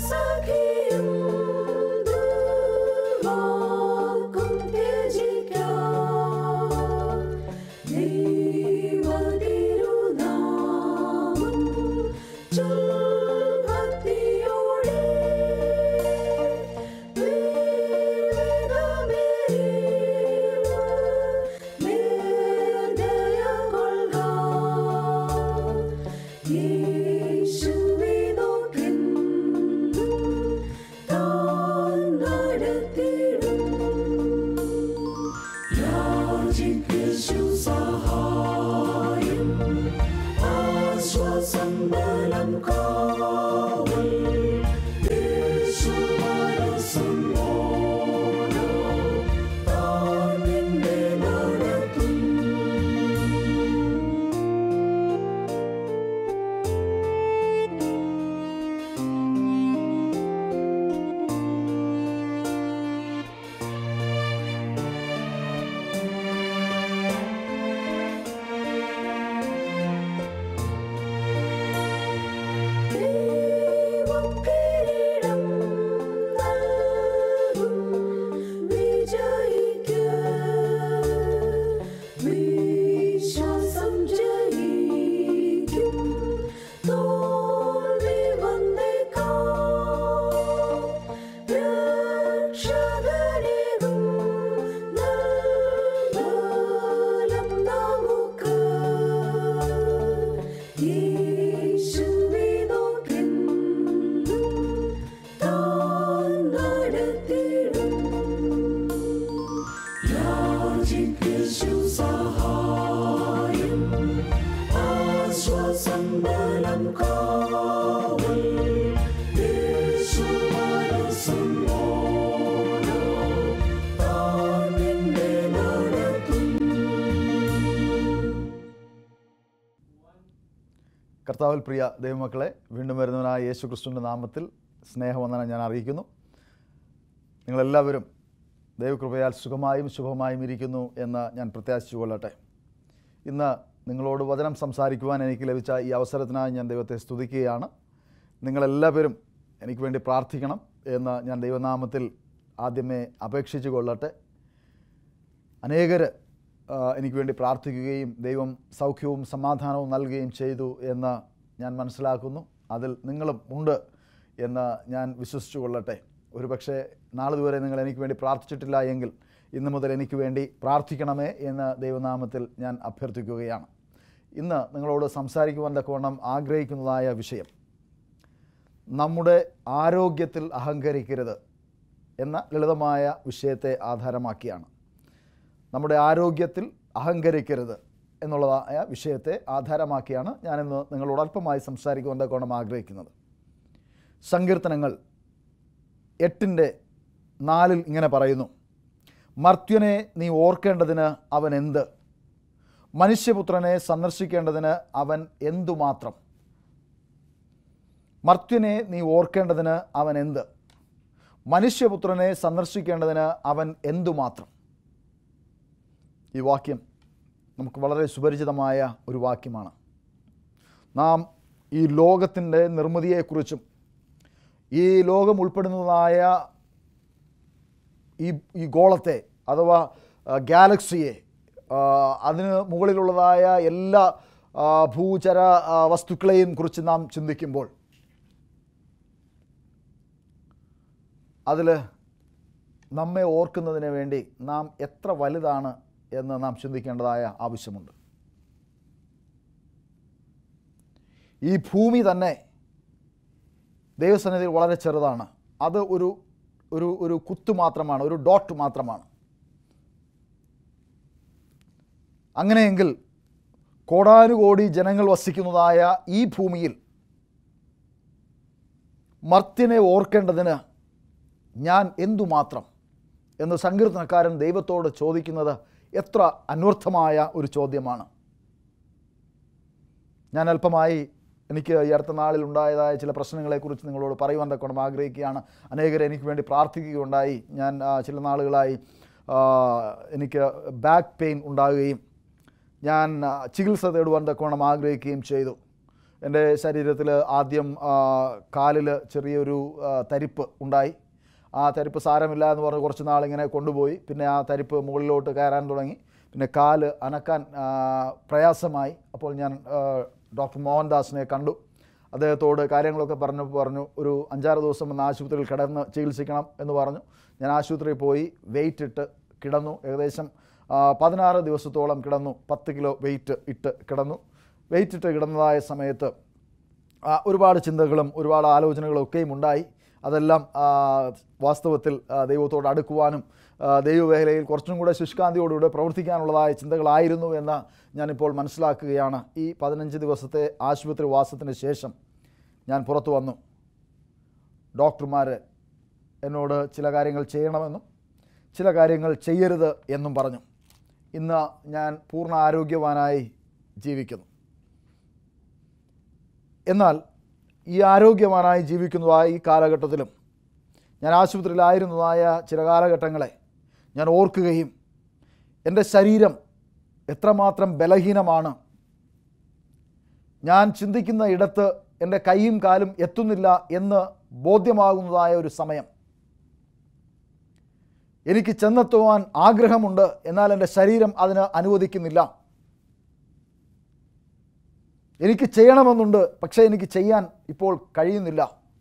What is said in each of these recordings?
സഖിയും ദുർവാക്കും ത്യജിക്കാം. ദൈവതിരുനാമം ചൊൽഭക്തിയോടെ വിവേകമേറിയ നിർദ്ദയം കൊള്ളുക. യേശുവെ നോക്കെന്നും താൻ നടത്തിടും. യാചിക്കേശു സഹായം ആശ്വാസം ബലം കാവൽ യേശു മനസ്സും ഓരോ താൻ നിന്നെ നടത്തും ദൈവം കിരീടം നൽകും വിജയിക്ക് വിശ്വാസം ജയിക്കും തോൽവി വന്നേക്കാം രക്ഷകനേകും നൽബലം നമുക്ക് യേശുവെ നോക്കെന്നും താൻ നടത്തിടും. യാചിക്കേശു സഹായം ആശ്വാസം ബലം കാവൽ യേശു മനസ്സും ഓരോ താൻ നിന്നെ നടത്തും കർത്താവിൽ പ്രിയ ദൈവമക്കളെ വീണ്ടും വരുന്നവനായ യേശു ക്രിസ്തുവിൻ്റെ നാമത്തിൽ സ്നേഹവന്ദനം ഞാൻ അറിയിക്കുന്നു നിങ്ങളെല്ലാവരും ദൈവകൃപയാൽ സുഖമായും ശുഭമായും ഇരിക്കുന്നു എന്ന് ഞാൻ പ്രത്യാശിച്ചു കൊള്ളട്ടെ ഇന്ന് നിങ്ങളോട് വചനം സംസാരിക്കുവാൻ എനിക്ക് ലഭിച്ച ഈ അവസരത്തിനായി ഞാൻ ദൈവത്തെ സ്തുതിക്കുകയാണ് നിങ്ങളെല്ലാവരും എനിക്ക് വേണ്ടി പ്രാർത്ഥിക്കണം എന്ന് ഞാൻ ദൈവനാമത്തിൽ ആദ്യമേ അപേക്ഷിച്ചു കൊള്ളട്ടെ അനേകർ എനിക്ക് വേണ്ടി പ്രാർത്ഥിക്കുകയും ദൈവം സൗഖ്യവും സമാധാനവും നൽകുകയും ചെയ്തു എന്ന് ഞാൻ മനസ്സിലാക്കുന്നു അതിൽ നിങ്ങളും ഉണ്ട് എന്ന് ഞാൻ വിശ്വസിച്ചു കൊള്ളട്ടെ ഒരു പക്ഷേ നാളിതുവരെ നിങ്ങൾ എനിക്ക് വേണ്ടി പ്രാർത്ഥിച്ചിട്ടില്ല എങ്കിൽ ഇന്ന് മുതൽ എനിക്ക് വേണ്ടി പ്രാർത്ഥിക്കണമേ എന്ന് ദൈവനാമത്തിൽ ഞാൻ അഭ്യർത്ഥിക്കുകയാണ് ഇന്ന് നിങ്ങളോട് സംസാരിക്കുവാൻ തക്കവണ്ണം ആഗ്രഹിക്കുന്നതായ വിഷയം നമ്മുടെ ആരോഗ്യത്തിൽ അഹങ്കരിക്കരുത് എന്ന ലളിതമായ വിഷയത്തെ ആധാരമാക്കിയാണ് നമ്മുടെ ആരോഗ്യത്തിൽ അഹങ്കരിക്കരുത് എന്നുള്ളതായ വിഷയത്തെ ആധാരമാക്കിയാണ് ഞാനിന്ന് നിങ്ങളോട് അല്പമായി സംസാരിക്കുവാൻ തക്കോണം ആഗ്രഹിക്കുന്നത് സങ്കീർത്തനങ്ങൾ എട്ടിൻ്റെ നാലിൽ ഇങ്ങനെ പറയുന്നു മർത്യനെ നീ ഓർക്കേണ്ടതിന് അവൻ എന്ത് മനുഷ്യപുത്രനെ സന്ദർശിക്കേണ്ടതിന് അവൻ എന്തുമാത്രം മർത്യനെ നീ ഓർക്കേണ്ടതിന് അവൻ എന്ത് മനുഷ്യപുത്രനെ സന്ദർശിക്കേണ്ടതിന് അവൻ എന്തുമാത്രം ഈ വാക്യം നമുക്ക് വളരെ സുപരിചിതമായ ഒരു വാക്യമാണ് നാം ഈ ലോകത്തിൻ്റെ നിർമ്മിതിയെക്കുറിച്ചും ഈ ലോകം ഉൾപ്പെടുന്നതായ ഈ ഈ ഗോളത്തെ അഥവാ ആ, ഗാലക്സിയെ ആ, അതിന് മുകളിലുള്ളതായ എല്ലാ ആ, ഭൂചര ആ, വസ്തുക്കളെയും കുറിച്ച് നാം ചിന്തിക്കുമ്പോൾ അതിൽ നമ്മെ ഓർക്കുന്നതിന് വേണ്ടി നാം എത്ര വലുതാണ് എന്ന് നാം ചിന്തിക്കേണ്ടതായ ആവശ്യമുണ്ട് ഈ ഭൂമി തന്നെ ദൈവസന്നിധിയിൽ വളരെ ചെറുതാണ് അത് ഒരു ഒരു ഒരു കുത്തു മാത്രമാണ് ഒരു ഡോട്ട് മാത്രമാണ് അങ്ങനെയെങ്കിൽ കോടാനുകോടി ജനങ്ങൾ വസിക്കുന്നതായ ഈ ഭൂമിയിൽ മർത്യനെ ഓർക്കേണ്ടതിന് ഞാൻ എന്തുമാത്രം എന്ന് സങ്കീർത്തനക്കാരൻ ദൈവത്തോട് ചോദിക്കുന്നത് എത്ര അന്വർത്ഥമായ ഒരു ചോദ്യമാണ് ഞാൻ അല്പമായി എനിക്ക് ഈ അടുത്ത നാളിൽ ഉണ്ടായതായ ചില പ്രശ്നങ്ങളെക്കുറിച്ച് നിങ്ങളോട് പറയുവാൻ തക്കണം ആഗ്രഹിക്കുകയാണ് അനേകർ എനിക്ക് വേണ്ടി പ്രാർത്ഥിക്കുകയുണ്ടായി ഞാൻ ആ, ചില നാളുകളായി ആ, എനിക്ക് ബാക്ക് പെയിൻ ഉണ്ടാകുകയും ഞാൻ ആ, ചികിത്സ തേടുവാൻ തക്കവണ്ണം ആഗ്രഹിക്കുകയും ചെയ്തു എൻ്റെ ശരീരത്തിൽ ആദ്യം കാലിൽ ചെറിയൊരു ആ, തരിപ്പ് ഉണ്ടായി ആ തരിപ്പ് സാരമില്ല എന്ന് പറഞ്ഞ് കുറച്ച് നാളിങ്ങനെ കൊണ്ടുപോയി പിന്നെ ആ തരിപ്പ് മുകളിലോട്ട് കയറാൻ തുടങ്ങി പിന്നെ കാല് അനക്കാൻ ആ, പ്രയാസമായി അപ്പോൾ ഞാൻ ആ, ഡോക്ടർ മോഹൻദാസിനെ കണ്ടു അദ്ദേഹത്തോട് കാര്യങ്ങളൊക്കെ പറഞ്ഞപ്പോൾ പറഞ്ഞു ഒരു അഞ്ചാറ് ദിവസം വന്ന് ആശുപത്രിയിൽ കിടന്ന് ചികിത്സിക്കണം എന്ന് പറഞ്ഞു ഞാൻ ആശുപത്രിയിൽ പോയി വെയിറ്റ് ഇട്ട് കിടന്നു ഏകദേശം ആ, പതിനാറ് ദിവസത്തോളം കിടന്നു പത്ത് കിലോ വെയിറ്റ് ഇട്ട് കിടന്നു വെയിറ്റ് ഇട്ട് കിടന്നതായ സമയത്ത് ആ, ഒരുപാട് ചിന്തകളും ഒരുപാട് ആലോചനകളും ഒക്കെയും ഉണ്ടായി അതെല്ലാം ആ, വാസ്തവത്തിൽ ആ, ദൈവത്തോട് അടുക്കുവാനും ആ, ദൈവവേലയിൽ കുറച്ചും കൂടെ ശുഷ്കാന്തിയോടുകൂടെ പ്രവർത്തിക്കാനുള്ളതായ ചിന്തകളായിരുന്നു എന്ന് ഞാനിപ്പോൾ മനസ്സിലാക്കുകയാണ് ഈ പതിനഞ്ച് ദിവസത്തെ ആശുപത്രി വാസത്തിന് ശേഷം ഞാൻ പുറത്തു വന്നു ഡോക്ടർമാർ എന്നോട് ചില കാര്യങ്ങൾ ചെയ്യണമെന്നും ചില കാര്യങ്ങൾ ചെയ്യരുത് എന്നും പറഞ്ഞു ഇന്ന് ഞാൻ പൂർണ്ണ ആരോഗ്യവാനായി ജീവിക്കുന്നു എന്നാൽ ഈ ആരോഗ്യവാനായി ജീവിക്കുന്നതായ ഈ കാലഘട്ടത്തിലും ഞാൻ ആശുപത്രിയിലായിരുന്നതായ ചില കാലഘട്ടങ്ങളെ ഞാൻ ഓർക്കുകയും എൻ്റെ ശരീരം എത്രമാത്രം ബലഹീനമാണ് ഞാൻ ചിന്തിക്കുന്ന ഇടത്ത് എൻ്റെ കൈയും കാലും എത്തുന്നില്ല എന്ന് ബോധ്യമാകുന്നതായ ഒരു സമയം എനിക്ക് ചെന്നെത്തുവാൻ ആഗ്രഹമുണ്ട് എന്നാൽ എൻ്റെ ശരീരം അതിന് അനുവദിക്കുന്നില്ല എനിക്ക് ചെയ്യണമെന്നുണ്ട് പക്ഷേ എനിക്ക് ചെയ്യാൻ ഇപ്പോൾ കഴിയുന്നില്ല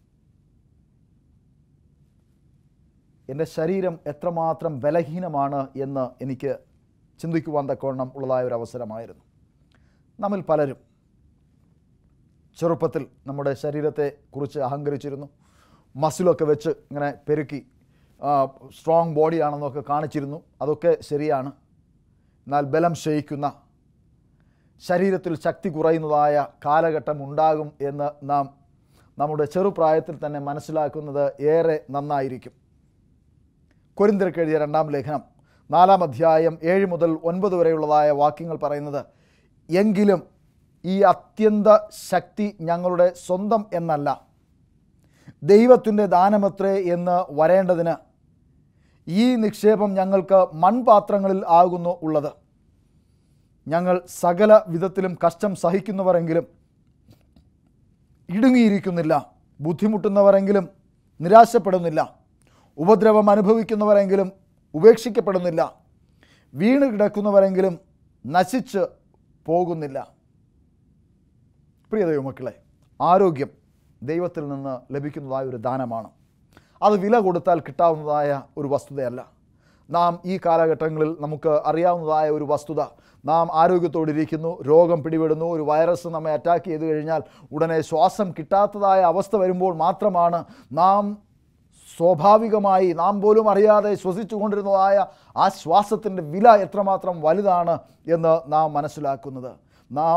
എൻ്റെ ശരീരം എത്രമാത്രം ബലഹീനമാണ് എന്ന് എനിക്ക് ചിന്തിക്കുവാൻ തക്കവണ്ണം ഉള്ളതായ ഒരു അവസരമായിരുന്നു നമ്മിൽ പലരും ചെറുപ്പത്തിൽ നമ്മുടെ ശരീരത്തെ കുറിച്ച് അഹങ്കരിച്ചിരുന്നു മസിലൊക്കെ വെച്ച് ഇങ്ങനെ പെരുക്കി സ്ട്രോങ് ബോഡിയാണെന്നൊക്കെ കാണിച്ചിരുന്നു അതൊക്കെ ശരിയാണ് എന്നാൽ ബലം ക്ഷയിക്കുന്ന ശരീരത്തിൽ ശക്തി കുറയുന്നതായ കാലഘട്ടം ഉണ്ടാകും എന്ന് നാം നമ്മുടെ ചെറുപ്രായത്തിൽ തന്നെ മനസ്സിലാക്കുന്നത് ഏറെ നന്നായിരിക്കും കൊരിന്തിരക്ക് എഴുതിയ രണ്ടാം ലേഖനം നാലാം അധ്യായം ഏഴ് മുതൽ ഒൻപത് വരെയുള്ളതായ വാക്യങ്ങൾ പറയുന്നത് എങ്കിലും ഈ അത്യന്ത ശക്തി ഞങ്ങളുടെ സ്വന്തം എന്നല്ല ദൈവത്തിൻ്റെ ദാനമത്രേ എന്ന് വരേണ്ടതിന് ഈ നിക്ഷേപം ഞങ്ങൾക്ക് മൺപാത്രങ്ങളിൽ ആകുന്നു ഉള്ളത് ഞങ്ങൾ സകല വിധത്തിലും കഷ്ടം സഹിക്കുന്നവരെങ്കിലും ഇടുങ്ങിയിരിക്കുന്നില്ല ബുദ്ധിമുട്ടുന്നവരെങ്കിലും നിരാശപ്പെടുന്നില്ല ഉപദ്രവം അനുഭവിക്കുന്നവരെങ്കിലും ഉപേക്ഷിക്കപ്പെടുന്നില്ല വീണ് കിടക്കുന്നവരെങ്കിലും നശിച്ച് പോകുന്നില്ല പ്രിയ ദൈവമക്കളെ ആരോഗ്യം ദൈവത്തിൽ നിന്ന് ലഭിക്കുന്നതായ ഒരു ദാനമാണ് അത് വില കൊടുത്താൽ കിട്ടാവുന്നതായ ഒരു വസ്തുതയല്ല നാം ഈ കാലഘട്ടങ്ങളിൽ നമുക്ക് അറിയാവുന്നതായ ഒരു വസ്തുത നാം ആരോഗ്യത്തോടിരിക്കുന്നു രോഗം പിടിപെടുന്നു ഒരു വൈറസ് നമ്മെ അറ്റാക്ക് ചെയ്തു കഴിഞ്ഞാൽ ഉടനെ ശ്വാസം കിട്ടാത്തതായ അവസ്ഥ വരുമ്പോൾ മാത്രമാണ് നാം സ്വാഭാവികമായി നാം പോലും അറിയാതെ ശ്വസിച്ചു കൊണ്ടിരുന്നതായ ആ ശ്വാസത്തിൻ്റെ വില എത്രമാത്രം വലുതാണ് എന്ന് നാം മനസ്സിലാക്കുന്നത് നാം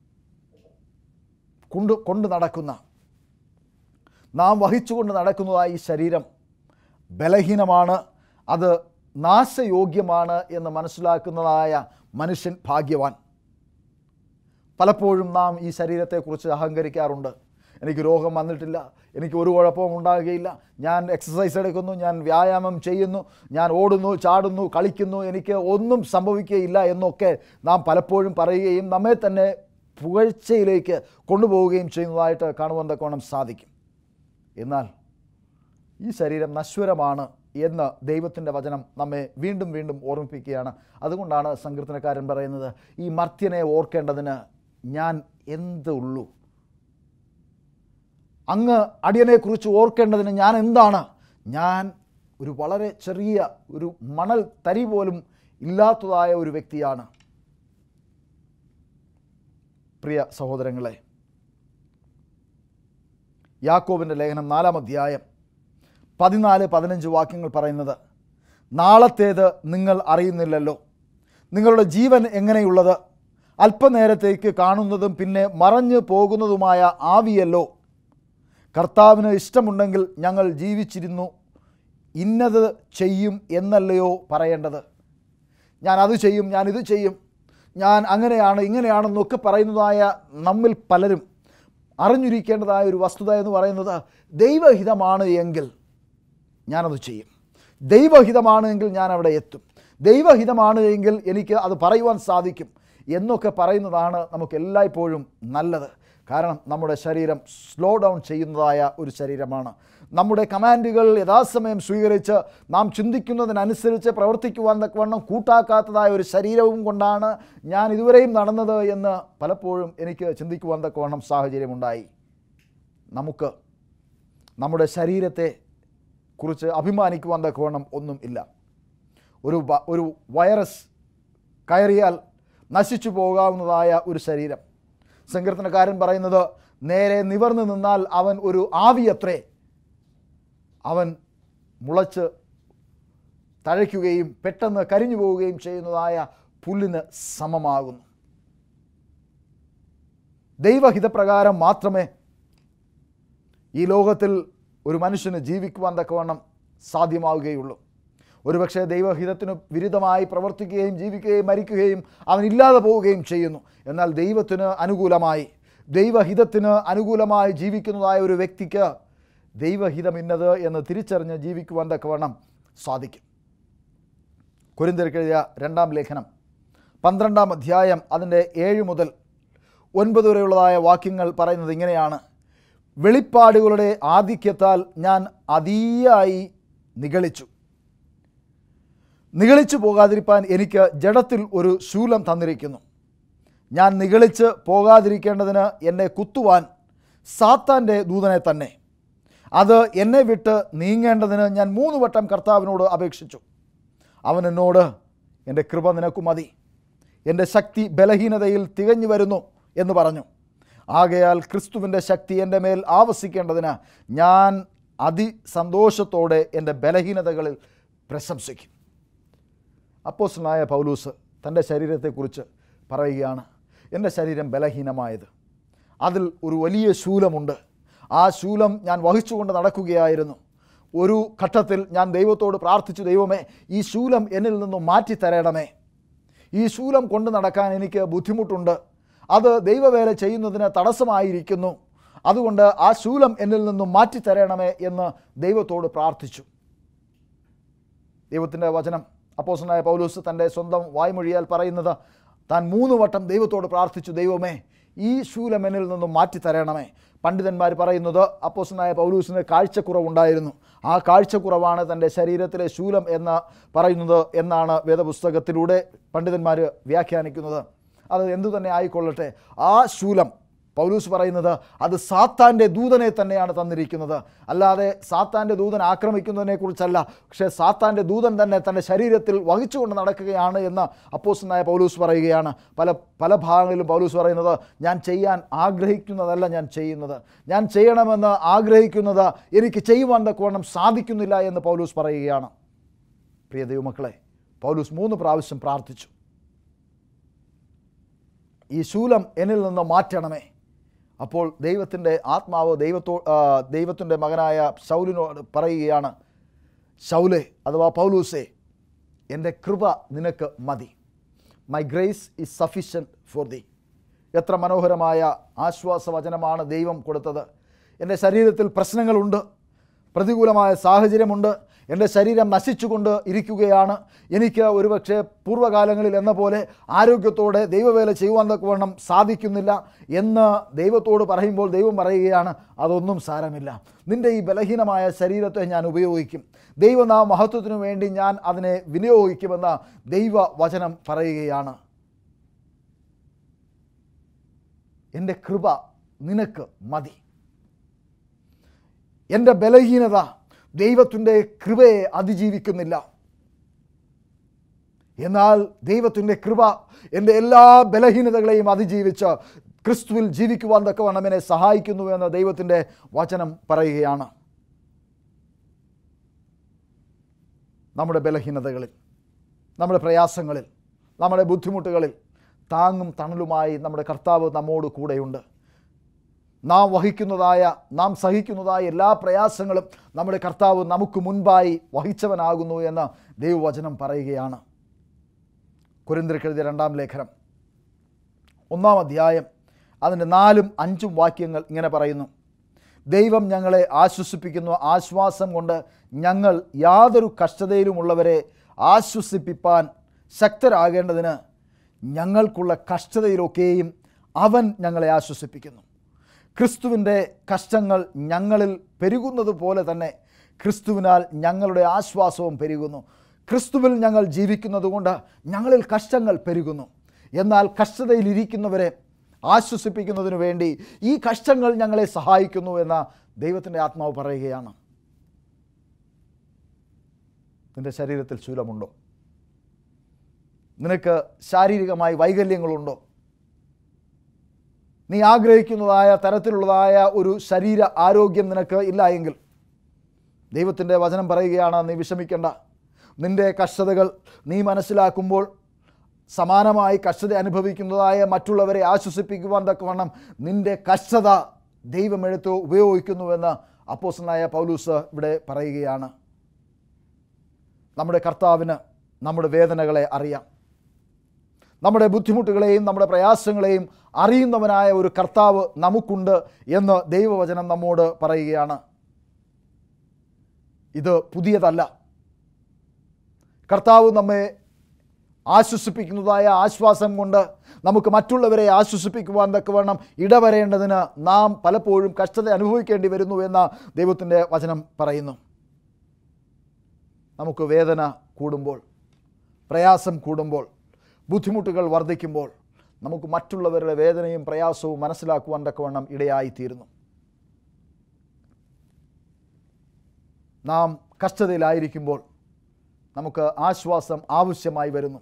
കൊണ്ട് കൊണ്ട് നടക്കുന്ന നാം വഹിച്ചുകൊണ്ട് നടക്കുന്നതായ ഈ ശരീരം ബലഹീനമാണ് അത് നാശയോഗ്യമാണ് എന്ന് മനസ്സിലാക്കുന്നതായ മനുഷ്യൻ ഭാഗ്യവാൻ പലപ്പോഴും നാം ഈ ശരീരത്തെക്കുറിച്ച് അഹങ്കരിക്കാറുണ്ട് എനിക്ക് രോഗം വന്നിട്ടില്ല എനിക്ക് ഒരു കുഴപ്പവും ഉണ്ടാകുകയില്ല ഞാൻ എക്സസൈസ് എടുക്കുന്നു ഞാൻ വ്യായാമം ചെയ്യുന്നു ഞാൻ ഓടുന്നു ചാടുന്നു കളിക്കുന്നു എനിക്ക് ഒന്നും സംഭവിക്കുകയില്ല എന്നൊക്കെ നാം പലപ്പോഴും പറയുകയും നമ്മെ തന്നെ പുകഴ്ചയിലേക്ക് കൊണ്ടുപോവുകയും ചെയ്യുന്നതായിട്ട് കാണുവാൻ തക്കോണം സാധിക്കും എന്നാൽ ഈ ശരീരം നശ്വരമാണ് എന്ന് ദൈവത്തിൻ്റെ വചനം നമ്മെ വീണ്ടും വീണ്ടും ഓർമ്മിപ്പിക്കുകയാണ് അതുകൊണ്ടാണ് സങ്കീർത്തനക്കാരൻ പറയുന്നത് ഈ മർത്യനെ ഓർക്കേണ്ടതിന് ഞാൻ എന്തുള്ളൂ അങ്ങ് അടിയനെക്കുറിച്ച് ഓർക്കേണ്ടതിന് ഞാൻ എന്താണ് ഞാൻ ഒരു വളരെ ചെറിയ ഒരു മണൽ തരി പോലും ഇല്ലാത്തതായ ഒരു വ്യക്തിയാണ് പ്രിയ സഹോദരങ്ങളെ യാക്കോബിൻ്റെ ലേഖനം നാലാം അധ്യായം പതിനാല് പതിനഞ്ച് വാക്യങ്ങൾ പറയുന്നത് നാളത്തേത് നിങ്ങൾ അറിയുന്നില്ലല്ലോ നിങ്ങളുടെ ജീവൻ എങ്ങനെയുള്ളത് അല്പനേരത്തേക്ക് കാണുന്നതും പിന്നെ മറഞ്ഞു പോകുന്നതുമായ ആവിയല്ലോ കർത്താവിന് ഇഷ്ടമുണ്ടെങ്കിൽ ഞങ്ങൾ ജീവിച്ചിരുന്നു ഇന്നത് ചെയ്യും എന്നല്ലയോ പറയേണ്ടത് ഞാൻ അത് ചെയ്യും ഞാൻ ഇത് ചെയ്യും ഞാൻ അങ്ങനെയാണ് ഇങ്ങനെയാണെന്നൊക്കെ പറയുന്നതായ നമ്മിൽ പലരും അറിഞ്ഞിരിക്കേണ്ടതായ ഒരു വസ്തുത എന്ന് പറയുന്നത് ദൈവഹിതമാണ് എങ്കിൽ ഞാനത് ചെയ്യും ദൈവഹിതമാണ് എങ്കിൽ ഞാൻ അവിടെ എത്തും ദൈവഹിതമാണ് എങ്കിൽ എനിക്ക് അത് പറയുവാൻ സാധിക്കും എന്നൊക്കെ പറയുന്നതാണ് നമുക്ക് എല്ലായ്പ്പോഴും നല്ലത് കാരണം നമ്മുടെ ശരീരം സ്ലോ ഡൗൺ ചെയ്യുന്നതായ ഒരു ശരീരമാണ് നമ്മുടെ കമാൻഡുകൾ യഥാസമയം സ്വീകരിച്ച് നാം ചിന്തിക്കുന്നതിനനുസരിച്ച് പ്രവർത്തിക്കുവാൻ തക്കവണ്ണം കൂട്ടാക്കാത്തതായ ഒരു ശരീരവും കൊണ്ടാണ് ഞാൻ ഇതുവരെയും നടന്നത് എന്ന് പലപ്പോഴും എനിക്ക് ചിന്തിക്കുവാൻ തക്കവണ്ണം സാഹചര്യമുണ്ടായി നമുക്ക് നമ്മുടെ ശരീരത്തെ കുറിച്ച് അഭിമാനിക്കുവാൻ തക്കവണ്ണം ഒന്നും ഇല്ല ഒരു വ- ഒരു വൈറസ് കയറിയാൽ നശിച്ചു പോകാവുന്നതായ ഒരു ശരീരം സങ്കീർത്തനക്കാരൻ പറയുന്നത് നേരെ നിവർന്നു നിന്നാൽ അവൻ ഒരു ആവിയത്രേ അവൻ മുളച്ച് തഴയ്ക്കുകയും പെട്ടെന്ന് കരിഞ്ഞു പോവുകയും ചെയ്യുന്നതായ പുല്ലിന് സമമാകുന്നു ദൈവഹിതപ്രകാരം മാത്രമേ ഈ ലോകത്തിൽ ഒരു മനുഷ്യന് ജീവിക്കുവാൻ തക്കവണ്ണം സാധ്യമാവുകയുള്ളൂ ഒരുപക്ഷെ ദൈവഹിതത്തിന് വിരുദ്ധമായി പ്രവർത്തിക്കുകയും ജീവിക്കുകയും മരിക്കുകയും അവൻ ഇല്ലാതെ പോവുകയും ചെയ്യുന്നു എന്നാൽ ദൈവത്തിന് അനുകൂലമായി ദൈവഹിതത്തിന് അനുകൂലമായി ജീവിക്കുന്നതായ ഒരു വ്യക്തിക്ക് ദൈവഹിതം ഇന്നത് എന്ന് തിരിച്ചറിഞ്ഞ് ജീവിക്കുവാൻ തക്കവണ്ണം സാധിക്കും കുരിന്തിരക്കെഴുതിയ രണ്ടാം ലേഖനം പന്ത്രണ്ടാം അധ്യായം അതിൻ്റെ ഏഴ് മുതൽ ഒൻപത് വരെയുള്ളതായ വാക്യങ്ങൾ പറയുന്നത് ഇങ്ങനെയാണ് വെളിപ്പാടുകളുടെ ആധിക്യത്താൽ ഞാൻ അതീയായി നിഗളിച്ചു നിഗളിച്ചു പോകാതിരിപ്പാൻ എനിക്ക് ജഡത്തിൽ ഒരു ശൂലം തന്നിരിക്കുന്നു ഞാൻ നിഗളിച്ച് പോകാതിരിക്കേണ്ടതിന് എന്നെ കുത്തുവാൻ സാത്താൻ്റെ ദൂതനെ തന്നെ അത് എന്നെ വിട്ട് നീങ്ങേണ്ടതിന് ഞാൻ മൂന്ന് വട്ടം കർത്താവിനോട് അപേക്ഷിച്ചു അവൻ എന്നോട് എൻ്റെ കൃപ നിനക്കു മതി എൻ്റെ ശക്തി ബലഹീനതയിൽ തികഞ്ഞു വരുന്നു എന്ന് പറഞ്ഞു ആകയാൽ ക്രിസ്തുവിൻ്റെ ശക്തി എൻ്റെ മേൽ ആവസിക്കേണ്ടതിന് ഞാൻ അതിസന്തോഷത്തോടെ എൻ്റെ ബലഹീനതകളിൽ പ്രശംസിക്കും അപ്പോസ്റ്റലായ പൗലൂസ് തൻ്റെ ശരീരത്തെക്കുറിച്ച് പറയുകയാണ് എൻ്റെ ശരീരം ബലഹീനമായത് അതിൽ ഒരു വലിയ ശൂലമുണ്ട് ആ ശൂലം ഞാൻ വഹിച്ചുകൊണ്ട് നടക്കുകയായിരുന്നു ഒരു ഘട്ടത്തിൽ ഞാൻ ദൈവത്തോട് പ്രാർത്ഥിച്ചു ദൈവമേ ഈ ശൂലം എന്നിൽ നിന്നും മാറ്റി തരണമേ ഈ ശൂലം കൊണ്ട് നടക്കാൻ എനിക്ക് ബുദ്ധിമുട്ടുണ്ട് അത് ദൈവവേല ചെയ്യുന്നതിന് തടസ്സമായിരിക്കുന്നു അതുകൊണ്ട് ആ ശൂലം എന്നിൽ നിന്നും മാറ്റി തരണമേ എന്ന് ദൈവത്തോട് പ്രാർത്ഥിച്ചു ദൈവത്തിൻ്റെ വചനം അപ്പോസനായ പൗലൂസ് തൻ്റെ സ്വന്തം വായ്മൊഴിയാൽ പറയുന്നത് താൻ മൂന്ന് വട്ടം ദൈവത്തോട് പ്രാർത്ഥിച്ചു ദൈവമേ ഈ ശൂലം എന്നിൽ നിന്നും മാറ്റി തരണമേ പണ്ഡിതന്മാർ പറയുന്നത് അപ്പോസനായ പൗലൂസിന് കാഴ്ചക്കുറവുണ്ടായിരുന്നു ആ കാഴ്ചക്കുറവാണ് തൻ്റെ ശരീരത്തിലെ ശൂലം എന്ന് പറയുന്നത് എന്നാണ് വേദപുസ്തകത്തിലൂടെ പണ്ഡിതന്മാർ വ്യാഖ്യാനിക്കുന്നത് അത് എന്തു തന്നെ ആയിക്കൊള്ളട്ടെ ആ ശൂലം പൗലൂസ് പറയുന്നത് അത് സാത്താൻ്റെ ദൂതനെ തന്നെയാണ് തന്നിരിക്കുന്നത് അല്ലാതെ സാത്താൻ്റെ ദൂതൻ ആക്രമിക്കുന്നതിനെ കുറിച്ചല്ല പക്ഷേ സാത്താൻ്റെ ദൂതൻ തന്നെ തൻ്റെ ശരീരത്തിൽ വഹിച്ചുകൊണ്ട് നടക്കുകയാണ് എന്ന് അപ്പോസ്റ്റനായ പൗലൂസ് പറയുകയാണ് പല പല ഭാഗങ്ങളിലും പൗലൂസ് പറയുന്നത് ഞാൻ ചെയ്യാൻ ആഗ്രഹിക്കുന്നതല്ല ഞാൻ ചെയ്യുന്നത് ഞാൻ ചെയ്യണമെന്ന് ആഗ്രഹിക്കുന്നത് എനിക്ക് ചെയ്യുവാൻ തക്കവണ്ണം സാധിക്കുന്നില്ല എന്ന് പൗലൂസ് പറയുകയാണ് പ്രിയ ദൈവമക്കളെ പൗലൂസ് മൂന്ന് പ്രാവശ്യം പ്രാർത്ഥിച്ചു ഈ ശൂലം എന്നിൽ നിന്ന് മാറ്റണമേ അപ്പോൾ ദൈവത്തിൻ്റെ ആത്മാവ് ദൈവത്തോ ആ, ദൈവത്തിൻ്റെ മകനായ ശൗലിനോട് പറയുകയാണ് ശൗലെ അഥവാ പൗലൂസെ എൻ്റെ കൃപ നിനക്ക് മതി my grace is sufficient for the എത്ര മനോഹരമായ ആശ്വാസവചനമാണ് ദൈവം കൊടുത്തത് എൻ്റെ ശരീരത്തിൽ പ്രശ്നങ്ങളുണ്ട് പ്രതികൂലമായ സാഹചര്യമുണ്ട് എൻ്റെ ശരീരം നശിച്ചുകൊണ്ട് ഇരിക്കുകയാണ് എനിക്ക് ഒരുപക്ഷെ പൂർവ്വകാലങ്ങളിൽ എന്ന പോലെ ആരോഗ്യത്തോടെ ദൈവവേല ചെയ്യുവാൻ തക്കവണ്ണം സാധിക്കുന്നില്ല എന്ന് ദൈവത്തോട് പറയുമ്പോൾ ദൈവം പറയുകയാണ് അതൊന്നും സാരമില്ല നിൻ്റെ ഈ ബലഹീനമായ ശരീരത്തെ ഞാൻ ഉപയോഗിക്കും ദൈവനാ മഹത്വത്തിനു വേണ്ടി ഞാൻ അതിനെ വിനിയോഗിക്കുമെന്ന് ദൈവ വചനം പറയുകയാണ് എൻ്റെ കൃപ നിനക്ക് മതി എൻ്റെ ബലഹീനത ദൈവത്തിൻ്റെ കൃപയെ അതിജീവിക്കുന്നില്ല എന്നാൽ ദൈവത്തിൻ്റെ കൃപ എൻ്റെ എല്ലാ ബലഹീനതകളെയും അതിജീവിച്ച് ക്രിസ്തുവിൽ ജീവിക്കുവാൻ തക്കവണ്ണം എന്നെ സഹായിക്കുന്നു എന്ന് ദൈവത്തിൻ്റെ വചനം പറയുകയാണ് നമ്മുടെ ബലഹീനതകളിൽ നമ്മുടെ പ്രയാസങ്ങളിൽ നമ്മുടെ ബുദ്ധിമുട്ടുകളിൽ താങ്ങും തണലുമായി നമ്മുടെ കർത്താവ് നമ്മോട് കൂടെയുണ്ട് നാം വഹിക്കുന്നതായ നാം സഹിക്കുന്നതായ എല്ലാ പ്രയാസങ്ങളും നമ്മുടെ കർത്താവ് നമുക്ക് മുൻപായി വഹിച്ചവനാകുന്നു എന്ന് ദൈവവചനം പറയുകയാണ് കുരിന്തിരക്കെഴുതിയ രണ്ടാം ലേഖനം ഒന്നാം അധ്യായം അതിൻ്റെ നാലും അഞ്ചും വാക്യങ്ങൾ ഇങ്ങനെ പറയുന്നു ദൈവം ഞങ്ങളെ ആശ്വസിപ്പിക്കുന്ന ആശ്വാസം കൊണ്ട് ഞങ്ങൾ യാതൊരു കഷ്ടതയിലുമുള്ളവരെ ആശ്വസിപ്പിപ്പാൻ ശക്തരാകേണ്ടതിന് ഞങ്ങൾക്കുള്ള കഷ്ടതയിലൊക്കെയും അവൻ ഞങ്ങളെ ആശ്വസിപ്പിക്കുന്നു ക്രിസ്തുവിൻ്റെ കഷ്ടങ്ങൾ ഞങ്ങളിൽ പെരുകുന്നത് പോലെ തന്നെ ക്രിസ്തുവിനാൽ ഞങ്ങളുടെ ആശ്വാസവും പെരുകുന്നു ക്രിസ്തുവിൽ ഞങ്ങൾ ജീവിക്കുന്നത് കൊണ്ട് ഞങ്ങളിൽ കഷ്ടങ്ങൾ പെരുകുന്നു എന്നാൽ കഷ്ടതയിലിരിക്കുന്നവരെ ആശ്വസിപ്പിക്കുന്നതിനു വേണ്ടി ഈ കഷ്ടങ്ങൾ ഞങ്ങളെ സഹായിക്കുന്നു എന്ന ദൈവത്തിൻ്റെ ആത്മാവ് പറയുകയാണ് നിൻ്റെ ശരീരത്തിൽ ശൂലമുണ്ടോ നിനക്ക് ശാരീരികമായി വൈകല്യങ്ങളുണ്ടോ നീ ആഗ്രഹിക്കുന്നതായ തരത്തിലുള്ളതായ ഒരു ശരീര ആരോഗ്യം നിനക്ക് ഇല്ല എങ്കിൽ ദൈവത്തിൻ്റെ വചനം പറയുകയാണ് നീ വിഷമിക്കേണ്ട നിൻ്റെ കഷ്ടതകൾ നീ മനസ്സിലാക്കുമ്പോൾ സമാനമായി കഷ്ടത അനുഭവിക്കുന്നതായ മറ്റുള്ളവരെ ആശ്വസിപ്പിക്കുവാൻ തക്കവണ്ണം നിൻ്റെ കഷ്ടത ദൈവമെടുത്ത് ഉപയോഗിക്കുന്നുവെന്ന് അപ്പോസനായ പൗലൂസ് ഇവിടെ പറയുകയാണ് നമ്മുടെ കർത്താവിന് നമ്മുടെ വേദനകളെ അറിയാം നമ്മുടെ ബുദ്ധിമുട്ടുകളെയും നമ്മുടെ പ്രയാസങ്ങളെയും അറിയുന്നവനായ ഒരു കർത്താവ് നമുക്കുണ്ട് എന്ന് ദൈവവചനം നമ്മോട് പറയുകയാണ് ഇത് പുതിയതല്ല കർത്താവ് നമ്മെ ആശ്വസിപ്പിക്കുന്നതായ ആശ്വാസം കൊണ്ട് നമുക്ക് മറ്റുള്ളവരെ ആശ്വസിപ്പിക്കുവാൻ തക്കവണ്ണം ഇടവരേണ്ടതിന് നാം പലപ്പോഴും കഷ്ടത അനുഭവിക്കേണ്ടി വരുന്നു എന്ന ദൈവത്തിൻ്റെ വചനം പറയുന്നു നമുക്ക് വേദന കൂടുമ്പോൾ പ്രയാസം കൂടുമ്പോൾ ബുദ്ധിമുട്ടുകൾ വർദ്ധിക്കുമ്പോൾ നമുക്ക് മറ്റുള്ളവരുടെ വേദനയും പ്രയാസവും മനസ്സിലാക്കുവാൻ തക്കവണ്ണം ഇടയായിത്തീരുന്നു നാം കഷ്ടതയിലായിരിക്കുമ്പോൾ നമുക്ക് ആശ്വാസം ആവശ്യമായി വരുന്നു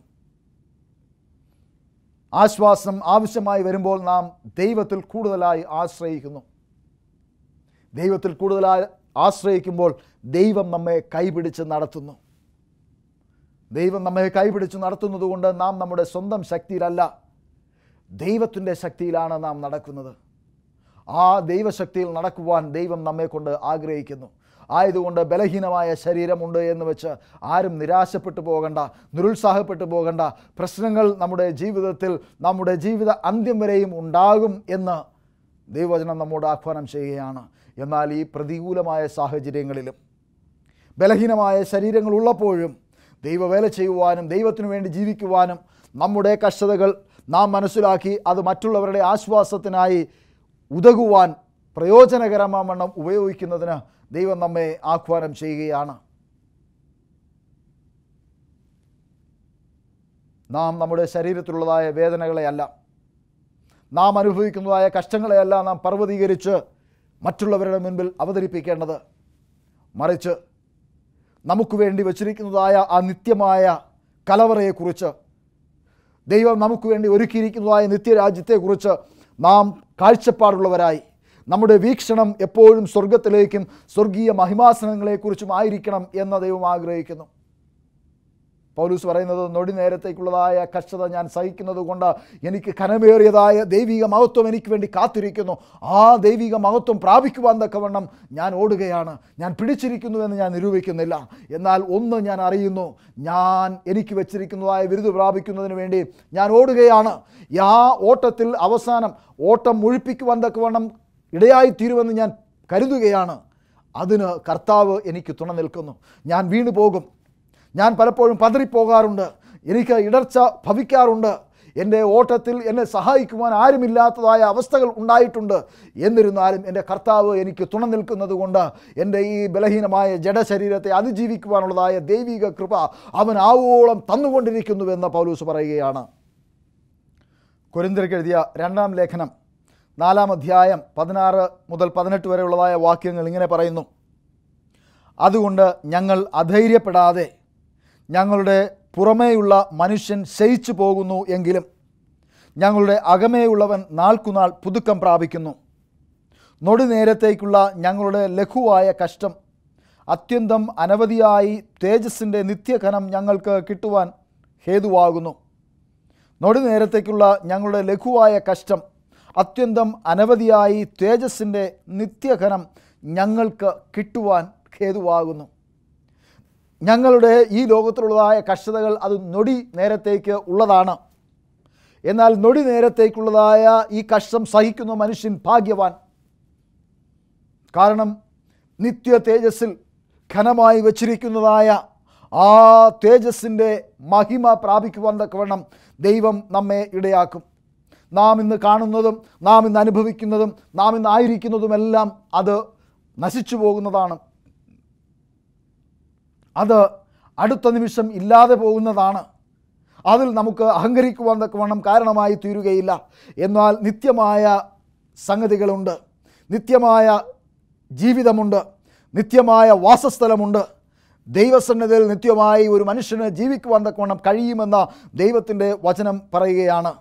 ആശ്വാസം ആവശ്യമായി വരുമ്പോൾ നാം ദൈവത്തിൽ കൂടുതലായി ആശ്രയിക്കുന്നു ദൈവത്തിൽ കൂടുതലായി ആശ്രയിക്കുമ്പോൾ ദൈവം നമ്മെ കൈപിടിച്ച് നടത്തുന്നു ദൈവം നമ്മെ കൈപിടിച്ച് നടത്തുന്നത് കൊണ്ട് നാം നമ്മുടെ സ്വന്തം ശക്തിയിലല്ല ദൈവത്തിൻ്റെ ശക്തിയിലാണ് നാം നടക്കുന്നത് ആ ദൈവശക്തിയിൽ നടക്കുവാൻ ദൈവം നമ്മെ കൊണ്ട് ആഗ്രഹിക്കുന്നു ആയതുകൊണ്ട് ബലഹീനമായ ശരീരമുണ്ട് എന്ന് വെച്ച് ആരും നിരാശപ്പെട്ടു പോകണ്ട നിരുത്സാഹപ്പെട്ടു പോകണ്ട പ്രശ്നങ്ങൾ നമ്മുടെ ജീവിതത്തിൽ നമ്മുടെ ജീവിത അന്ത്യം വരെയും ഉണ്ടാകും എന്ന് ദൈവവചനം നമ്മോട് ആഹ്വാനം ചെയ്യുകയാണ് എന്നാൽ ഈ പ്രതികൂലമായ സാഹചര്യങ്ങളിലും ബലഹീനമായ ശരീരങ്ങൾ ഉള്ളപ്പോഴും ദൈവവേല ചെയ്യുവാനും ദൈവത്തിനു വേണ്ടി ജീവിക്കുവാനും നമ്മുടെ കഷ്ടതകൾ നാം മനസ്സിലാക്കി അത് മറ്റുള്ളവരുടെ ആശ്വാസത്തിനായി ഉതകുവാൻ പ്രയോജനകരമാവണ്ണം ഉപയോഗിക്കുന്നതിന് ദൈവം നമ്മെ ആഹ്വാനം ചെയ്യുകയാണ് നാം നമ്മുടെ ശരീരത്തിലുള്ളതായ വേദനകളെയല്ല നാം അനുഭവിക്കുന്നതായ കഷ്ടങ്ങളെയല്ല നാം പർവ്വതീകരിച്ച് മറ്റുള്ളവരുടെ മുൻപിൽ അവതരിപ്പിക്കേണ്ടത് മറിച്ച് നമുക്ക് വേണ്ടി വച്ചിരിക്കുന്നതായ ആ നിത്യമായ കലവറയെക്കുറിച്ച് ദൈവം നമുക്ക് വേണ്ടി ഒരുക്കിയിരിക്കുന്നതായ നിത്യരാജ്യത്തെക്കുറിച്ച് നാം കാഴ്ചപ്പാടുള്ളവരായി നമ്മുടെ വീക്ഷണം എപ്പോഴും സ്വർഗത്തിലേക്കും സ്വർഗീയ മഹിമാസനങ്ങളെക്കുറിച്ചും ആയിരിക്കണം എന്ന് ദൈവം ആഗ്രഹിക്കുന്നു പൗലൂസ് പറയുന്നത് നൊടി നേരത്തേക്കുള്ളതായ കഷ്ടത ഞാൻ സഹിക്കുന്നത് കൊണ്ട് എനിക്ക് ഘനമേറിയതായ ദൈവിക മഹത്വം എനിക്ക് വേണ്ടി കാത്തിരിക്കുന്നു ആ ദൈവിക മഹത്വം പ്രാപിക്കുവാൻ തക്കവണ്ണം ഞാൻ ഓടുകയാണ് ഞാൻ പിടിച്ചിരിക്കുന്നുവെന്ന് ഞാൻ നിരൂപിക്കുന്നില്ല എന്നാൽ ഒന്ന് ഞാൻ അറിയുന്നു ഞാൻ എനിക്ക് വെച്ചിരിക്കുന്നതായ ബിരുദ് പ്രാപിക്കുന്നതിന് വേണ്ടി ഞാൻ ഓടുകയാണ് ആ ഓട്ടത്തിൽ അവസാനം ഓട്ടം മുഴിപ്പിക്കുവാൻ തക്കവണ്ണം ഇടയായിത്തീരുമെന്ന് ഞാൻ കരുതുകയാണ് അതിന് കർത്താവ് എനിക്ക് തുണ നിൽക്കുന്നു ഞാൻ വീണു പോകും ഞാൻ പലപ്പോഴും പതറിപ്പോകാറുണ്ട് എനിക്ക് ഇടർച്ച ഭവിക്കാറുണ്ട് എൻ്റെ ഓട്ടത്തിൽ എന്നെ സഹായിക്കുവാൻ ആരുമില്ലാത്തതായ അവസ്ഥകൾ ഉണ്ടായിട്ടുണ്ട് എന്നിരുന്നാലും എൻ്റെ കർത്താവ് എനിക്ക് തുണ നിൽക്കുന്നത് കൊണ്ട് എൻ്റെ ഈ ബലഹീനമായ ജഡശരീരത്തെ അതിജീവിക്കുവാനുള്ളതായ ദൈവിക കൃപ അവൻ ആവോളം തന്നുകൊണ്ടിരിക്കുന്നുവെന്ന് പൗലൂസ് പറയുകയാണ് കുരിന്തിരക്ക് എഴുതിയ രണ്ടാം ലേഖനം നാലാം അധ്യായം പതിനാറ് മുതൽ പതിനെട്ട് വരെയുള്ളതായ വാക്യങ്ങൾ ഇങ്ങനെ പറയുന്നു അതുകൊണ്ട് ഞങ്ങൾ അധൈര്യപ്പെടാതെ ഞങ്ങളുടെ പുറമേയുള്ള മനുഷ്യൻ ശയിച്ചു പോകുന്നു എങ്കിലും ഞങ്ങളുടെ അകമേയുള്ളവൻ നാൾക്കുനാൾ പുതുക്കം പ്രാപിക്കുന്നു നൊടി നേരത്തേക്കുള്ള ഞങ്ങളുടെ ലഘുവായ കഷ്ടം അത്യന്തം അനവധിയായി തേജസ്സിൻ്റെ നിത്യഘനം ഞങ്ങൾക്ക് കിട്ടുവാൻ ഹേതുവാകുന്നു നൊടി നേരത്തേക്കുള്ള ഞങ്ങളുടെ ലഘുവായ കഷ്ടം അത്യന്തം അനവധിയായി തേജസ്സിൻ്റെ നിത്യഘനം ഞങ്ങൾക്ക് കിട്ടുവാൻ ഹേതുവാകുന്നു ഞങ്ങളുടെ ഈ ലോകത്തിലുള്ളതായ കഷ്ടതകൾ അത് നൊടി നേരത്തേക്ക് ഉള്ളതാണ് എന്നാൽ നൊടി നേരത്തേക്കുള്ളതായ ഈ കഷ്ടം സഹിക്കുന്ന മനുഷ്യൻ ഭാഗ്യവാൻ കാരണം നിത്യ തേജസ്സിൽ ഘനമായി വച്ചിരിക്കുന്നതായ ആ തേജസ്സിൻ്റെ മഹിമ പ്രാപിക്കുവാൻ തക്കവണ്ണം ദൈവം നമ്മെ ഇടയാക്കും നാം ഇന്ന് കാണുന്നതും നാം ഇന്ന് അനുഭവിക്കുന്നതും നാം ഇന്ന് ആയിരിക്കുന്നതുമെല്ലാം അത് നശിച്ചു പോകുന്നതാണ് അത് അടുത്ത നിമിഷം ഇല്ലാതെ പോകുന്നതാണ് അതിൽ നമുക്ക് അഹങ്കരിക്കുവാൻ തക്കവണ്ണം കാരണമായി തീരുകയില്ല എന്നാൽ നിത്യമായ സംഗതികളുണ്ട് നിത്യമായ ജീവിതമുണ്ട് നിത്യമായ വാസസ്ഥലമുണ്ട് ദൈവസന്നിധിയിൽ നിത്യമായി ഒരു മനുഷ്യന് ജീവിക്കുവാൻ തക്കവണ്ണം കഴിയുമെന്ന ദൈവത്തിൻ്റെ വചനം പറയുകയാണ്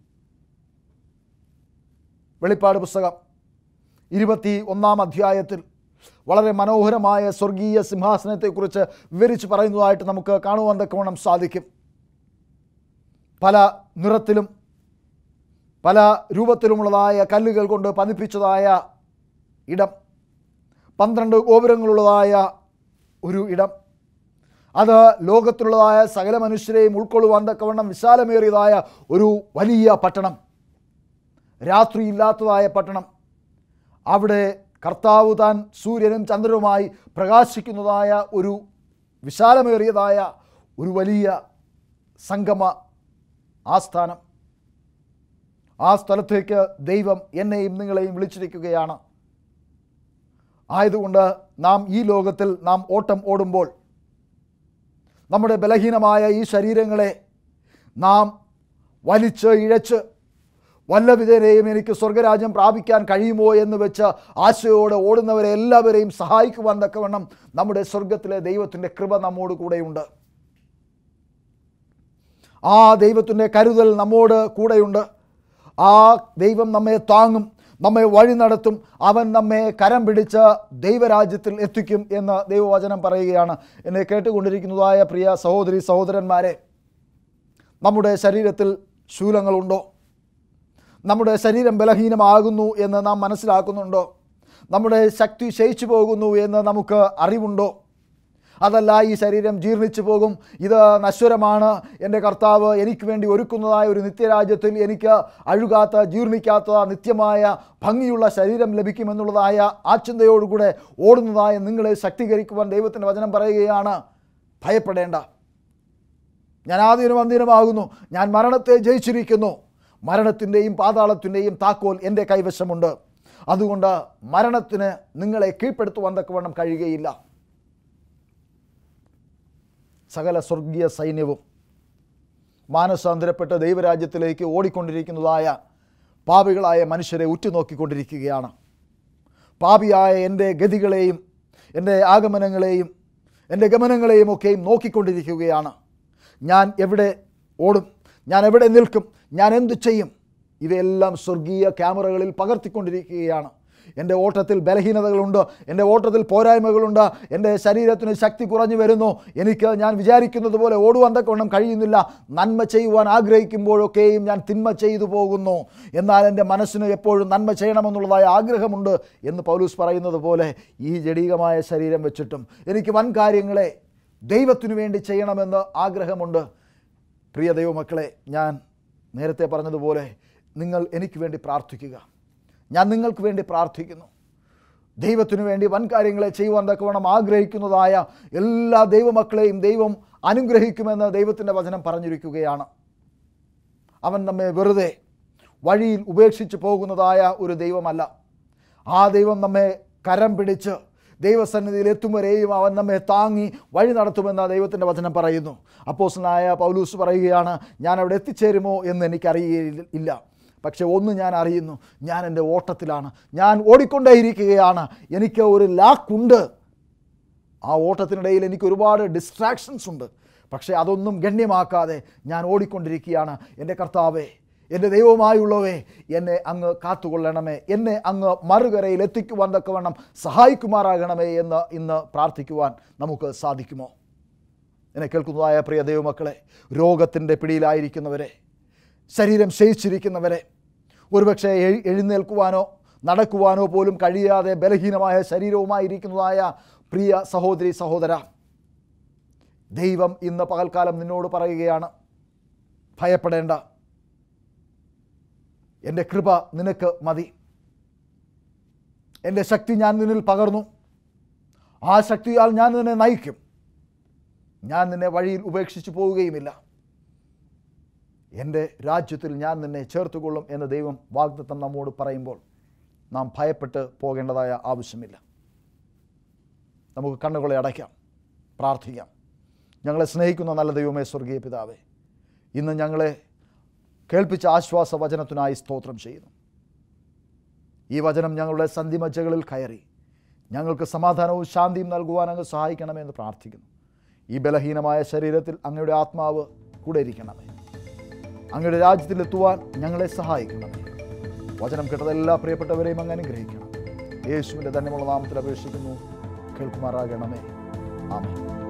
വെളിപ്പാട് പുസ്തകം ഇരുപത്തി ഒന്നാം അധ്യായത്തിൽ വളരെ മനോഹരമായ സ്വർഗീയ സിംഹാസനത്തെക്കുറിച്ച് വിവരിച്ച് പറയുന്നതായിട്ട് നമുക്ക് കാണുവാൻ തക്കവണ്ണം സാധിക്കും പല നിറത്തിലും പല രൂപത്തിലുമുള്ളതായ കല്ലുകൾ കൊണ്ട് പതിപ്പിച്ചതായ ഇടം പന്ത്രണ്ട് ഗോപുരങ്ങളുള്ളതായ ഒരു ഇടം അത് ലോകത്തിലുള്ളതായ സകല മനുഷ്യരെയും ഉൾക്കൊള്ളുവാൻ തക്കവണ്ണം വിശാലമേറിയതായ ഒരു വലിയ പട്ടണം രാത്രിയില്ലാത്തതായ പട്ടണം അവിടെ കർത്താവ് താൻ സൂര്യനും ചന്ദ്രനുമായി പ്രകാശിക്കുന്നതായ ഒരു വിശാലമേറിയതായ ഒരു വലിയ സംഗമ ആസ്ഥാനം ആ സ്ഥലത്തേക്ക് ദൈവം എന്നെയും നിങ്ങളെയും വിളിച്ചിരിക്കുകയാണ് ആയതുകൊണ്ട് നാം ഈ ലോകത്തിൽ നാം ഓട്ടം ഓടുമ്പോൾ നമ്മുടെ ബലഹീനമായ ഈ ശരീരങ്ങളെ നാം വലിച്ച് ഇഴച്ച് വല്ല വിധേനയും എനിക്ക് സ്വർഗരാജ്യം പ്രാപിക്കാൻ കഴിയുമോ എന്ന് വെച്ച് ആശയോടെ ഓടുന്നവരെ എല്ലാവരെയും സഹായിക്കുവാൻ തക്കവണ്ണം നമ്മുടെ സ്വർഗത്തിലെ ദൈവത്തിൻ്റെ കൃപ നമ്മോട് കൂടെയുണ്ട് ആ ദൈവത്തിൻ്റെ കരുതൽ നമ്മോട് കൂടെയുണ്ട് ആ ദൈവം നമ്മെ താങ്ങും നമ്മെ വഴി നടത്തും അവൻ നമ്മെ കരം പിടിച്ച് ദൈവരാജ്യത്തിൽ എത്തിക്കും എന്ന് ദൈവവചനം പറയുകയാണ് എന്നെ കേട്ടുകൊണ്ടിരിക്കുന്നതായ പ്രിയ സഹോദരി സഹോദരന്മാരെ നമ്മുടെ ശരീരത്തിൽ ശൂലങ്ങളുണ്ടോ നമ്മുടെ ശരീരം ബലഹീനമാകുന്നു എന്ന് നാം മനസ്സിലാക്കുന്നുണ്ടോ നമ്മുടെ ശക്തി ക്ഷയിച്ചു പോകുന്നു എന്ന് നമുക്ക് അറിവുണ്ടോ അതല്ല ഈ ശരീരം ജീർണിച്ചു പോകും ഇത് നശ്വരമാണ് എൻ്റെ കർത്താവ് എനിക്ക് വേണ്ടി ഒരുക്കുന്നതായ ഒരു നിത്യരാജ്യത്തിൽ എനിക്ക് അഴുകാത്ത ജീർണിക്കാത്ത നിത്യമായ ഭംഗിയുള്ള ശരീരം ലഭിക്കുമെന്നുള്ളതായ ആ ചിന്തയോടുകൂടെ ഓടുന്നതായ നിങ്ങളെ ശക്തീകരിക്കുവാൻ ദൈവത്തിൻ്റെ വചനം പറയുകയാണ് ഭയപ്പെടേണ്ട ഞാൻ ആദ്യനും അന്തിനുമാകുന്നു ഞാൻ മരണത്തെ ജയിച്ചിരിക്കുന്നു മരണത്തിൻ്റെയും പാതാളത്തിൻ്റെയും താക്കോൽ എൻ്റെ കൈവശമുണ്ട് അതുകൊണ്ട് മരണത്തിന് നിങ്ങളെ കീഴ്പ്പെടുത്തുവാൻ തക്കവണ്ണം കഴിയുകയില്ല സകല സ്വർഗീയ സൈന്യവും മാനസാന്തരപ്പെട്ട ദൈവരാജ്യത്തിലേക്ക് ഓടിക്കൊണ്ടിരിക്കുന്നതായ പാപികളായ മനുഷ്യരെ ഉറ്റുനോക്കിക്കൊണ്ടിരിക്കുകയാണ് പാപിയായ എൻ്റെ ഗതികളെയും എൻ്റെ ആഗമനങ്ങളെയും എൻ്റെ ഗമനങ്ങളെയും ഒക്കെയും നോക്കിക്കൊണ്ടിരിക്കുകയാണ് ഞാൻ എവിടെ ഓടും ഞാൻ എവിടെ നിൽക്കും ഞാൻ എന്തു ചെയ്യും ഇവയെല്ലാം സ്വർഗീയ ക്യാമറകളിൽ പകർത്തിക്കൊണ്ടിരിക്കുകയാണ് എൻ്റെ ഓട്ടത്തിൽ ബലഹീനതകളുണ്ട് എൻ്റെ ഓട്ടത്തിൽ പോരായ്മകളുണ്ട് എൻ്റെ ശരീരത്തിന് ശക്തി കുറഞ്ഞു വരുന്നു എനിക്ക് ഞാൻ വിചാരിക്കുന്നത് പോലെ ഓടുവാൻ തക്കവണ്ണം കഴിയുന്നില്ല നന്മ ചെയ്യുവാൻ ആഗ്രഹിക്കുമ്പോഴൊക്കെയും ഞാൻ തിന്മ ചെയ്തു പോകുന്നു എന്നാൽ എൻ്റെ മനസ്സിന് എപ്പോഴും നന്മ ചെയ്യണമെന്നുള്ളതായ ആഗ്രഹമുണ്ട് എന്ന് പൗലൂസ് പറയുന്നത് പോലെ ഈ ജഡീകമായ ശരീരം വെച്ചിട്ടും എനിക്ക് വൻ കാര്യങ്ങളെ ദൈവത്തിനു വേണ്ടി ചെയ്യണമെന്ന് ആഗ്രഹമുണ്ട് പ്രിയ ദൈവമക്കളെ ഞാൻ നേരത്തെ പറഞ്ഞതുപോലെ നിങ്ങൾ എനിക്ക് വേണ്ടി പ്രാർത്ഥിക്കുക ഞാൻ നിങ്ങൾക്ക് വേണ്ടി പ്രാർത്ഥിക്കുന്നു ദൈവത്തിനു വേണ്ടി വൻ കാര്യങ്ങളെ ചെയ്യുവാൻ തക്കവണ്ണം ആഗ്രഹിക്കുന്നതായ എല്ലാ ദൈവമക്കളെയും ദൈവം അനുഗ്രഹിക്കുമെന്ന് ദൈവത്തിൻ്റെ വചനം പറഞ്ഞിരിക്കുകയാണ് അവൻ നമ്മെ വെറുതെ വഴിയിൽ ഉപേക്ഷിച്ച് പോകുന്നതായ ഒരു ദൈവമല്ല ആ ദൈവം നമ്മെ കരം പിടിച്ച് ദൈവസന്നിധിയിൽ എത്തും വരെയും അവൻ നമ്മെ താങ്ങി വഴി നടത്തുമെന്ന് ദൈവത്തിൻ്റെ വചനം പറയുന്നു അപ്പോസനായ പൗലൂസ് പറയുകയാണ് ഞാൻ അവിടെ എത്തിച്ചേരുമോ എന്ന് എനിക്കറിയില്ല പക്ഷെ ഒന്ന് ഞാൻ അറിയുന്നു ഞാൻ എൻ്റെ ഓട്ടത്തിലാണ് ഞാൻ ഓടിക്കൊണ്ടേയിരിക്കുകയാണ് എനിക്ക് ഒരു ലാക്കുണ്ട് ആ ഓട്ടത്തിനിടയിൽ എനിക്ക് ഒരുപാട് ഡിസ്ട്രാക്ഷൻസ് ഉണ്ട് പക്ഷേ അതൊന്നും ഗണ്യമാക്കാതെ ഞാൻ ഓടിക്കൊണ്ടിരിക്കുകയാണ് എൻ്റെ കർത്താവേ എൻ്റെ ദൈവമായുള്ളവേ എന്നെ അങ്ങ് കാത്തുകൊള്ളണമേ എന്നെ അങ്ങ് മറുകരയിൽ എത്തിക്കുവാൻ തക്കവണ്ണം സഹായിക്കുമാറാകണമേ എന്ന് ഇന്ന് പ്രാർത്ഥിക്കുവാൻ നമുക്ക് സാധിക്കുമോ എന്നെ കേൾക്കുന്നതായ പ്രിയ ദൈവമക്കളെ രോഗത്തിൻ്റെ പിടിയിലായിരിക്കുന്നവരെ ശരീരം ക്ഷയിച്ചിരിക്കുന്നവരെ ഒരുപക്ഷെ എഴ് എഴുന്നേൽക്കുവാനോ നടക്കുവാനോ പോലും കഴിയാതെ ബലഹീനമായ ശരീരവുമായിരിക്കുന്നതായ പ്രിയ സഹോദരി സഹോദര ദൈവം ഇന്ന് പകൽക്കാലം നിന്നോട് പറയുകയാണ് ഭയപ്പെടേണ്ട എൻ്റെ കൃപ നിനക്ക് മതി എൻ്റെ ശക്തി ഞാൻ നിന്നിൽ പകർന്നു ആ ശക്തിയാൽ ഞാൻ നിന്നെ നയിക്കും ഞാൻ നിന്നെ വഴിയിൽ ഉപേക്ഷിച്ച് പോവുകയുമില്ല എൻ്റെ രാജ്യത്തിൽ ഞാൻ നിന്നെ ചേർത്തുകൊള്ളും എന്ന് ദൈവം വാഗ്ദത്തം നമ്മോട് പറയുമ്പോൾ നാം ഭയപ്പെട്ട് പോകേണ്ടതായ ആവശ്യമില്ല നമുക്ക് കണ്ണുകളെ അടയ്ക്കാം പ്രാർത്ഥിക്കാം ഞങ്ങളെ സ്നേഹിക്കുന്ന നല്ല ദൈവമേ സ്വർഗീയ പിതാവേ ഇന്ന് ഞങ്ങളെ കേൾപ്പിച്ച ആശ്വാസ വചനത്തിനായി സ്തോത്രം ചെയ്യുന്നു ഈ വചനം ഞങ്ങളുടെ സന്ധിമജ്ജകളിൽ കയറി ഞങ്ങൾക്ക് സമാധാനവും ശാന്തിയും നൽകുവാൻ അങ്ങ് സഹായിക്കണമെന്ന് പ്രാർത്ഥിക്കുന്നു ഈ ബലഹീനമായ ശരീരത്തിൽ അങ്ങയുടെ ആത്മാവ് കൂടെ ഇരിക്കണമേ അങ്ങയുടെ രാജ്യത്തിലെത്തുവാൻ ഞങ്ങളെ സഹായിക്കണമേ വചനം കേട്ടത് എല്ലാ പ്രിയപ്പെട്ടവരെയും അങ്ങ് അനുഗ്രഹിക്കണം യേശുവിൻ്റെ തന്നെയുള്ള നാമത്തിൽ അപേക്ഷിക്കുന്നു കേൾക്കുമാറാകണമേ ആമേ